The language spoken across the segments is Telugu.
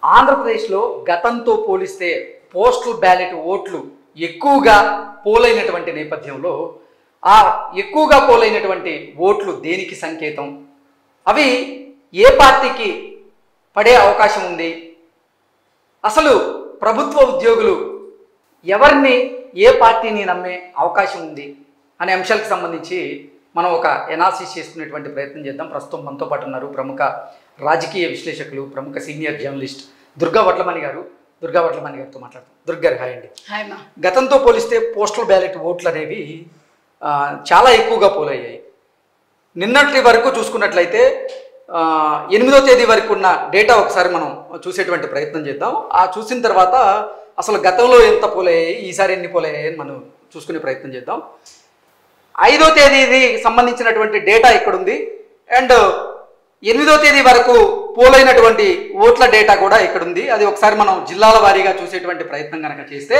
ఆంధ్రప్రదేశ్లో గతంతో పోలిస్తే పోస్టల్ బ్యాలెట్ ఓట్లు ఎక్కువగా పోలైనటువంటి నేపథ్యంలో ఆ ఎక్కువగా పోలైనటువంటి ఓట్లు దేనికి సంకేతం అవి ఏ పార్టీకి పడే అవకాశం ఉంది అసలు ప్రభుత్వ ఉద్యోగులు ఎవరిని ఏ పార్టీని నమ్మే అవకాశం ఉంది అనే అంశాలకు సంబంధించి మనం ఒక ఎనాలిసిస్ చేసుకునేటువంటి ప్రయత్నం చేద్దాం ప్రస్తుతం మనతో పాటు ఉన్నారు ప్రముఖ రాజకీయ విశ్లేషకులు ప్రముఖ సీనియర్ జర్నలిస్ట్ దుర్గా వడ్లమణి గారు దుర్గా వడ్లమణి గారితో మాట్లాడతాం దుర్గారు హాయ్ అండి హాయ్ మా గతంతో పోలిస్తే పోస్టల్ బ్యాలెట్ ఓట్లు అనేవి ఆ, చాలా ఎక్కువగా పోలయ్యాయి నిన్నటి వరకు చూసుకున్నట్లయితే ఆ, ఎనిమిదో తేదీ వరకు ఉన్న డేటా ఒకసారి మనం చూసేటువంటి ప్రయత్నం చేద్దాం ఆ చూసిన తర్వాత అసలు గతంలో ఎంత పోలయ్యాయి ఈసారి ఎన్ని పోలయ్యాయి అని మనం చూసుకునే ప్రయత్నం చేద్దాం ఐదో తేదీది సంబంధించినటువంటి డేటా ఇక్కడ ఉంది అండ్ ఎనిమిదో తేదీ వరకు పోలైనటువంటి ఓట్ల డేటా కూడా ఇక్కడ ఉంది అది ఒకసారి మనం జిల్లాల వారీగా చూసేటువంటి ప్రయత్నం కనుక చేస్తే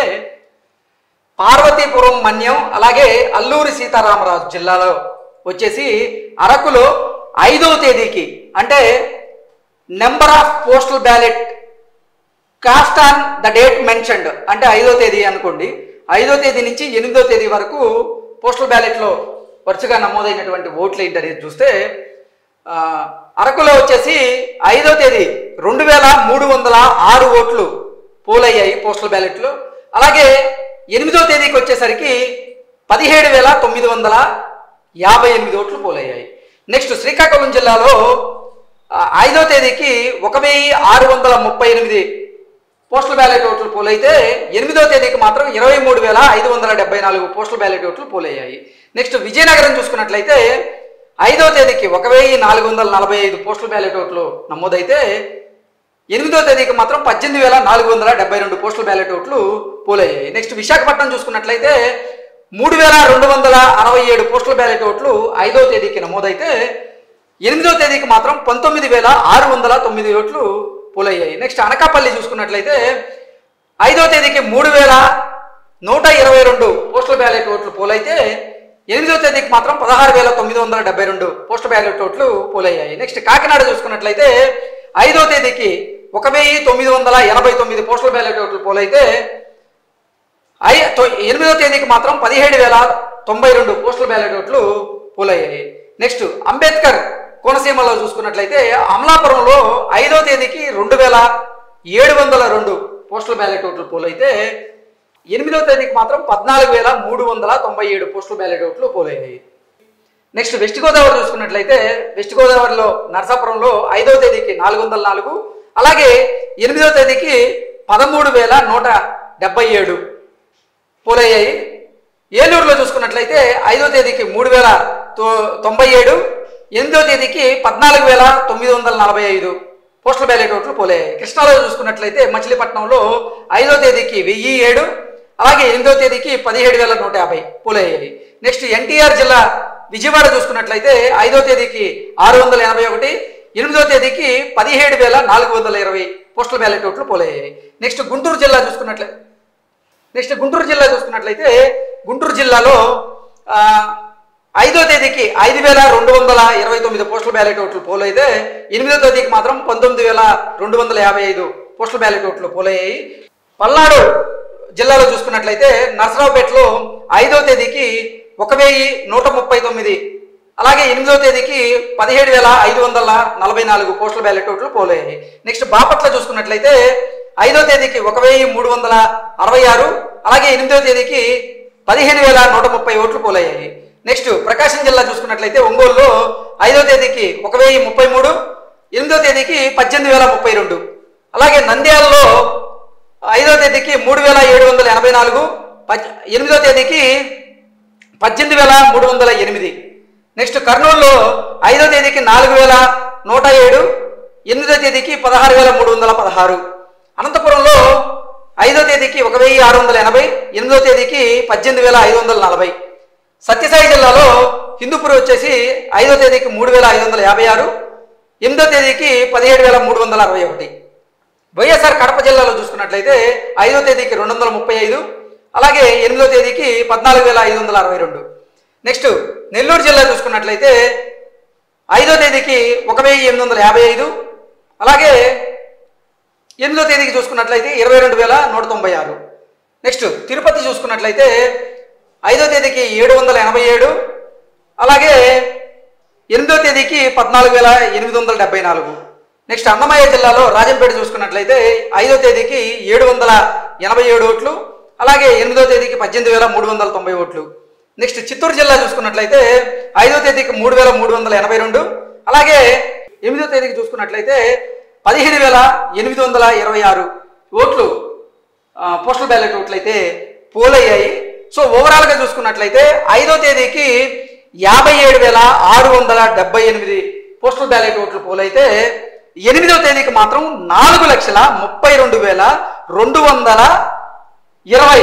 పార్వతీపురం మన్యం అలాగే అల్లూరి సీతారామరాజు జిల్లాలో వచ్చేసి అరకులో ఐదవ తేదీకి అంటే number of postal ballot cast on the date mentioned అంటే ఐదో తేదీ అనుకోండి ఐదో తేదీ నుంచి ఎనిమిదో తేదీ వరకు పోస్టల్ బ్యాలెట్లో వరుసగా నమోదైనటువంటి ఓట్లు ఏంటి అనేది చూస్తే ఆ, అరకులో వచ్చేసి ఐదో తేదీ రెండు వేల మూడు వందల ఆరు ఓట్లు పోలయ్యాయి పోస్టల్ బ్యాలెట్లో అలాగే ఎనిమిదో తేదీకి వచ్చేసరికి పదిహేడు వేల తొమ్మిది వందల యాభై ఎనిమిది ఓట్లు పోలయ్యాయి నెక్స్ట్ శ్రీకాకుళం జిల్లాలో ఆ, ఐదో తేదీకి ఒక వెయ్యి ఆరు వందల ముప్పై ఎనిమిది పోస్టల్ బ్యాలెట్ ఓట్లు పోలైతే ఎనిమిదో తేదీకి మాత్రం ఇరవై మూడు వేల ఐదు వందల డెబ్బై నాలుగు పోస్టల్ బ్యాలెట్ ఓట్లు పోలయ్యాయి నెక్స్ట్ విజయనగరం చూసుకున్నట్లయితే ఐదో తేదీకి ఒక వెయ్యి నాలుగు వందల నలభై ఐదు పోస్టల్ బ్యాలెట్ ఓట్లు నమోదైతే ఎనిమిదో తేదీకి మాత్రం పద్దెనిమిది వేల నాలుగు వందల డెబ్బై రెండు పోస్టల్ బ్యాలెట్ ఓట్లు పోలయ్యాయి నెక్స్ట్ విశాఖపట్నం చూసుకున్నట్లయితే మూడు వేల రెండు వందల అరవై ఏడు పోస్టల్ బ్యాలెట్ ఓట్లు ఐదో తేదీకి నమోదైతే ఎనిమిదో తేదీకి మాత్రం పంతొమ్మిది వేల ఆరు వందల తొమ్మిది ఓట్లు పోలయ్యాయి నెక్స్ట్ అనకాపల్లి చూసుకున్నట్లయితే ఐదో తేదీకి మూడు వేల నూట ఇరవై రెండు పోస్టల్ బ్యాలెట్ ఓట్లు పోలైతే ఎనిమిదో తేదీకి మాత్రం పదహారు వేల తొమ్మిది వందల డెబ్బై రెండు పోస్టల్ బ్యాలెట్ ఓట్లు పోలయ్యాయి నెక్స్ట్ కాకినాడ చూసుకున్నట్లయితే ఐదో తేదీకి ఒక వెయ్యి తొమ్మిది వందల ఎనభై తొమ్మిది పోస్టల్ బ్యాలెట్ ఓట్లు పోలైతే ఐ తొ- ఎనిమిదో తేదీకి మాత్రం పదిహేడు వేల తొంభై రెండు పోస్టల్ బ్యాలెట్ ఓట్లు పోలయ్యాయి నెక్స్ట్ అంబేద్కర్ కోనసీమలో చూసుకున్నట్లయితే అమలాపురంలో ఐదో తేదీకి రెండు వేల ఏడు వందల రెండు పోస్టల్ బ్యాలెట్ ఓట్లు పోలైతే ఎనిమిదో తేదీకి మాత్రం పద్నాలుగు వేల మూడు వందల తొంభై ఏడు పోస్టల్ బ్యాలెట్ ఓట్లు పోలయ్యాయి నెక్స్ట్ వెస్ట్ గోదావరి చూసుకున్నట్లయితే వెస్ట్ గోదావరిలో నరసాపురంలో ఐదో తేదీకి నాలుగు వందల నాలుగు అలాగే ఎనిమిదో తేదీకి పదమూడు వేల నూట డెబ్బై ఏడు పోలయ్యాయి ఏలూరులో చూసుకున్నట్లయితే ఐదో తేదీకి మూడు వేల తొ- తొంభై ఏడు ఎనిమిదో తేదీకి పద్నాలుగు వేల తొమ్మిది వందల నలభై ఐదు పోస్టల్ బ్యాలెట్ ఓట్లు పోలయ్యాయి కృష్ణాలో చూసుకున్నట్లయితే మచిలీపట్నంలో ఐదో తేదీకి వెయ్యి ఏడు అలాగే ఎనిమిదో తేదీకి పదిహేడు వేల నూట యాభై పోలయ్యాయి నెక్స్ట్ ఎన్టీఆర్ జిల్లా విజయవాడ చూసుకున్నట్లయితే ఐదో తేదీకి ఆరు వందల ఎనభై ఒకటి ఎనిమిదో తేదీకి పదిహేడు వేల నాలుగు వందల ఇరవై పోస్టల్ బ్యాలెట్ ఓట్లు పోలయ్యాయి నెక్స్ట్ గుంటూరు జిల్లా చూసుకున్నట్లయితే నెక్స్ట్ గుంటూరు జిల్లా చూసుకున్నట్లయితే గుంటూరు జిల్లాలో ఆ, ఐదో తేదీకి ఐదు వేల రెండు వందల ఇరవై తొమ్మిది పోస్టల్ బ్యాలెట్ ఓట్లు పోలైతే ఎనిమిదో తేదీకి మాత్రం పంతొమ్మిది వేల రెండు వందల యాభై ఐదు పోస్టల్ బ్యాలెట్ ఓట్లు పోలయ్యాయి పల్నాడు జిల్లాలో చూసుకున్నట్లయితే నర్సరావుపేటలో ఐదో తేదీకి ఒక వెయ్యి నూట ముప్పై తొమ్మిది అలాగే ఎనిమిదో తేదీకి పదిహేడు వేల ఐదు వందల నలభై నాలుగు పోస్టల్ బ్యాలెట్ ఓట్లు పోలయ్యాయి నెక్స్ట్ బాపట్ల చూసుకున్నట్లయితే ఐదో తేదీకి ఒక వెయ్యి మూడు వందల అరవై ఆరు అలాగే ఎనిమిదో తేదీకి పదిహేను వేల నూట ముప్పై ఓట్లు పోలయ్యాయి నెక్స్ట్ ప్రకాశం జిల్లా చూసుకున్నట్లయితే ఒంగోలులో ఐదో తేదీకి ఒక వెయ్యి ముప్పై మూడు ఎనిమిదో తేదీకి పద్దెనిమిది వేల ముప్పై రెండు అలాగే నంద్యాలలో ఐదో తేదీకి మూడు వేల ఏడు వందల ఎనభై నాలుగు పద్ ఎనిమిదో తేదీకి పద్దెనిమిది వేల మూడు వందల ఎనిమిది నెక్స్ట్ కర్నూలులో ఐదో తేదీకి నాలుగు వేల నూట ఏడు ఎనిమిదో తేదీకి పదహారు వేల మూడు వందల పదహారు అనంతపురంలో ఐదో తేదీకి ఒక వెయ్యి ఆరు వందల ఎనభై ఎనిమిదో తేదీకి పద్దెనిమిది వేల ఐదు వందల నలభై సత్యసాయి జిల్లాలో హిందూపూర్ వచ్చేసి ఐదో తేదీకి మూడు వేల ఐదు వందల యాభై ఆరు ఎనిమిదో తేదీకి పదిహేడు వేల మూడు వందల అరవై ఒకటి వైఎస్ఆర్ కడప జిల్లాలో చూసుకున్నట్లయితే ఐదో తేదీకి రెండు వందల ముప్పై ఐదు అలాగే ఎనిమిదో తేదీకి పద్నాలుగు వేల ఐదు వందల అరవై రెండు నెక్స్ట్ నెల్లూరు జిల్లా చూసుకున్నట్లయితే ఐదో తేదీకి ఒక వెయ్యి ఎనిమిది వందల యాభై ఐదు అలాగే ఎనిమిదో తేదీకి చూసుకున్నట్లయితే ఇరవై రెండు వేల నూట తొంభై ఆరు నెక్స్ట్ తిరుపతి చూసుకున్నట్లయితే ఐదో తేదీకి ఏడు వందల ఎనభై ఏడు అలాగే ఎనిమిదో తేదీకి పద్నాలుగు వేల ఎనిమిది వందల డెబ్బై నాలుగు నెక్స్ట్ అన్నమయ్య జిల్లాలో రాజంపేట చూసుకున్నట్లయితే ఐదో తేదీకి ఏడు వందల ఎనభై ఏడు ఓట్లు అలాగే ఎనిమిదో తేదీకి పద్దెనిమిది వేల మూడు వందల తొంభై ఓట్లు నెక్స్ట్ చిత్తూరు జిల్లా చూసుకున్నట్లయితే ఐదో తేదీకి మూడు వేల మూడు వందల ఎనభై రెండు అలాగే ఎనిమిదో తేదీకి చూసుకున్నట్లయితే పదిహేను వేల ఎనిమిది వందల ఇరవై ఆరు ఓట్లు ఆ, పోస్టల్ బ్యాలెట్ ఓట్లు అయితే పోలయ్యాయి సో ఓవరాల్గా చూసుకున్నట్లయితే ఐదో తేదీకి యాభై ఏడు వేల ఆరు వందల డెబ్బై ఎనిమిది పోస్టల్ బ్యాలెట్ ఓట్లు పోలైతే ఎనిమిదో తేదీకి మాత్రం నాలుగు లక్షల ముప్పై రెండు వేల రెండు వందల ఇరవై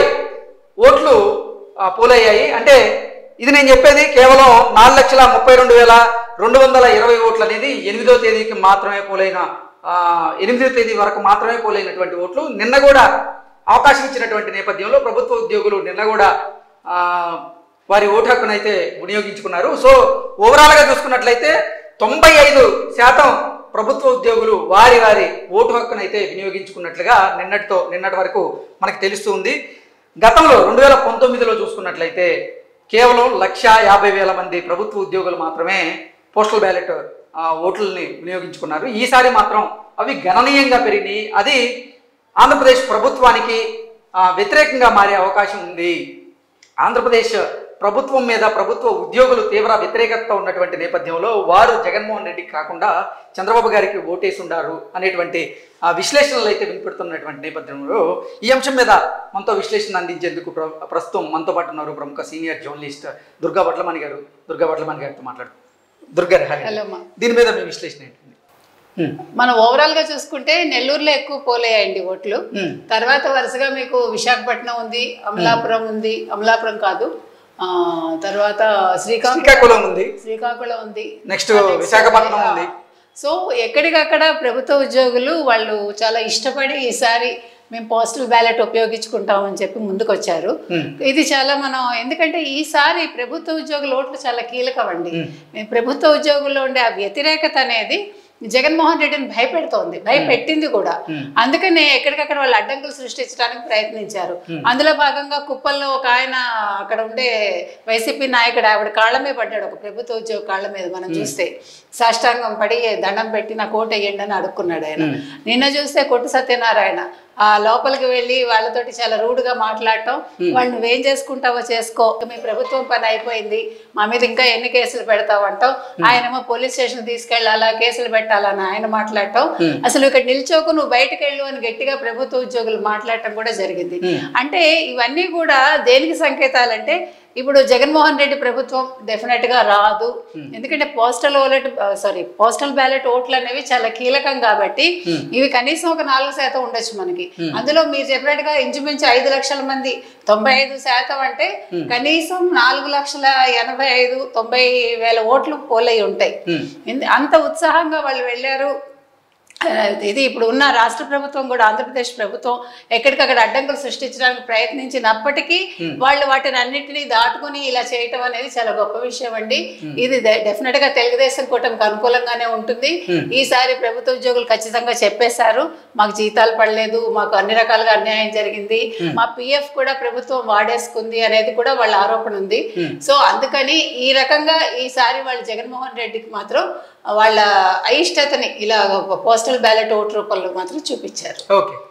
ఓట్లు ఆ, పోలయ్యాయి అంటే ఇది నేను చెప్పేది కేవలం నాలుగు లక్షల ముప్పై రెండు వేల రెండు వందల ఇరవై ఓట్లు అనేది ఎనిమిదో తేదీకి మాత్రమే పోలైన ఆ, ఎనిమిదో తేదీ వరకు మాత్రమే పోలైనటువంటి ఓట్లు నిన్న కూడా అవకాశం ఇచ్చినటువంటి నేపథ్యంలో ప్రభుత్వ ఉద్యోగులు నిన్న కూడా ఆ, వారి ఓటు హక్కును అయితే వినియోగించుకున్నారు సో ఓవరాల్గా చూసుకున్నట్లయితే తొంభై ఐదు శాతం ప్రభుత్వ ఉద్యోగులు వారి వారి ఓటు హక్కును అయితే వినియోగించుకున్నట్లుగా నిన్నటితో నిన్నటి వరకు మనకు తెలుస్తుంది గతంలో రెండు వేల పంతొమ్మిదిలో చూసుకున్నట్లయితే కేవలం లక్ష యాభై వేల మంది ప్రభుత్వ ఉద్యోగులు మాత్రమే పోస్టల్ బ్యాలెట్ ఆ, ఓట్లని వినియోగించుకున్నారు ఈసారి మాత్రం అవి గణనీయంగా పెరిగినాయి అది ఆంధ్రప్రదేశ్ ప్రభుత్వానికి ఆ, వ్యతిరేకంగా మారే అవకాశం ఉంది ఆంధ్రప్రదేశ్ ప్రభుత్వం మీద ప్రభుత్వ ఉద్యోగులు తీవ్ర వ్యతిరేకత ఉన్నటువంటి నేపథ్యంలో వారు జగన్మోహన్ రెడ్డికి కాకుండా చంద్రబాబు గారికి ఓటేసి ఉండారు అనేటువంటి ఆ విశ్లేషణలు అయితే వినిపెడుతున్నటువంటి నేపథ్యంలో ఈ అంశం మీద మనతో విశ్లేషణ అందించేందుకు ప్ర- ప్రస్తుతం మనతో పాటు ఉన్నారు ప్రముఖ సీనియర్ జర్నలిస్ట్ దుర్గా భట్లమణి గారు దుర్గా భట్లమణి గారితో మాట్లాడు దుర్గా రెహాలి హలో అమ్మా దీని మీద మీ విశ్లేషణ ఏంటండి హ్మ్. మనం ఓవరాల్ గా చూసుకుంటే నెల్లూరులో ఎక్కువ పోలేయండి ఓట్లు హ్మ్. తర్వాత వరుసగా మీకు విశాఖపట్నం ఉంది అమలాపురం ఉంది అమలాపురం కాదు ఆ తర్వాత శ్రీకాకుళం శ్రీకాకుళం ఉంది శ్రీకాకుళం ఉంది నెక్స్ట్ విశాఖపట్నం ఉంది సో ఎక్కడికక్కడ ప్రభుత్వ ఉద్యోగులు వాళ్ళు చాలా ఇష్టపడి ఈసారి మేము పోస్టల్ బ్యాలెట్ ఉపయోగించుకుంటామని చెప్పి ముందుకు వచ్చారు హ్మ్. ఇది చాలా మనం ఎందుకంటే ఈసారి ప్రభుత్వ ఉద్యోగుల ఓట్లు చాలా కీలకం అండి మేము ప్రభుత్వ ఉద్యోగుల్లో ఉండే ఆ వ్యతిరేకత అనేది జగన్మోహన్ రెడ్డిని భయపెడుతోంది భయపెట్టింది కూడా అందుకనే ఎక్కడికక్కడ వాళ్ళు అడ్డంకులు సృష్టించడానికి ప్రయత్నించారు అందులో భాగంగా కుప్పల్లో ఒక ఆయన అక్కడ ఉండే వైసీపీ నాయకుడు ఆవిడ కాళ్ళ మీద పడ్డాడు ఒక ప్రభుత్వ ఉద్యోగ కాళ్ళ మీద మనం చూస్తే సాష్టాంగం పడి దండం పెట్టి నా కోట వేయండి అని అడుక్కున్నాడు ఆయన నిన్న చూస్తే కొట్టు సత్యనారాయణ ఆ లోపలికి వెళ్ళి వాళ్ళతోటి చాలా రూడ్గా మాట్లాడటం వాళ్ళు నువ్వేం చేసుకుంటావో చేసుకో మీ ప్రభుత్వం పని అయిపోయింది మా మీద ఇంకా ఎన్ని కేసులు పెడతావంటాం ఆయనేమో పోలీస్ స్టేషన్ తీసుకెళ్ళాలా కేసులు పెట్టాలని ఆయన మాట్లాడటం అసలు ఇక్కడ నిల్చోకు నువ్వు బయటకు వెళ్ళు అని గట్టిగా ప్రభుత్వ ఉద్యోగులు మాట్లాడటం కూడా జరిగింది అంటే ఇవన్నీ కూడా దేనికి సంకేతాలంటే ఇప్పుడు జగన్మోహన్ రెడ్డి ప్రభుత్వం డెఫినెట్ గా రాదు ఎందుకంటే postal ballot sorry postal ballot ఓట్లు అనేవి చాలా కీలకం కాబట్టి ఇవి కనీసం ఒక నాలుగు శాతం ఉండొచ్చు మనకి అందులో మీరు చెప్పినట్టుగా ఇంచుమించు ఐదు లక్షల మంది తొంభై ఐదు శాతం అంటే కనీసం నాలుగు లక్షల ఎనభై ఐదు తొంభై వేల ఓట్లు పోలై ఉంటాయి ఎందు- అంత ఉత్సాహంగా వాళ్ళు వెళ్ళారు ఆ, ఇది ఇప్పుడు ఉన్న రాష్ట్ర ప్రభుత్వం కూడా ఆంధ్రప్రదేశ్ ప్రభుత్వం ఎక్కడికక్కడ అడ్డంకులు సృష్టించడానికి ప్రయత్నించినప్పటికీ వాళ్ళు వాటిని అన్నిటినీ దాటుకుని ఇలా చేయటం అనేది చాలా గొప్ప విషయం అండి ఇది డెఫినెట్ గా తెలుగుదేశం కూటమికి అనుకూలంగానే ఉంటుంది ఈసారి ప్రభుత్వ ఉద్యోగులు ఖచ్చితంగా చెప్పేశారు మాకు జీతాలు పడలేదు మాకు అన్ని రకాలుగా అన్యాయం జరిగింది మా పిఎఫ్ కూడా ప్రభుత్వం వాడేసుకుంది అనేది కూడా వాళ్ళ ఆరోపణ ఉంది సో అందుకని ఈ రకంగా ఈసారి వాళ్ళు జగన్మోహన్ రెడ్డికి మాత్రం వాళ్ళ అయిష్టతని ఇలా పోస్టల్ బ్యాలెట్ ఓటు రూపంలో మాత్రం చూపించారు ఓకే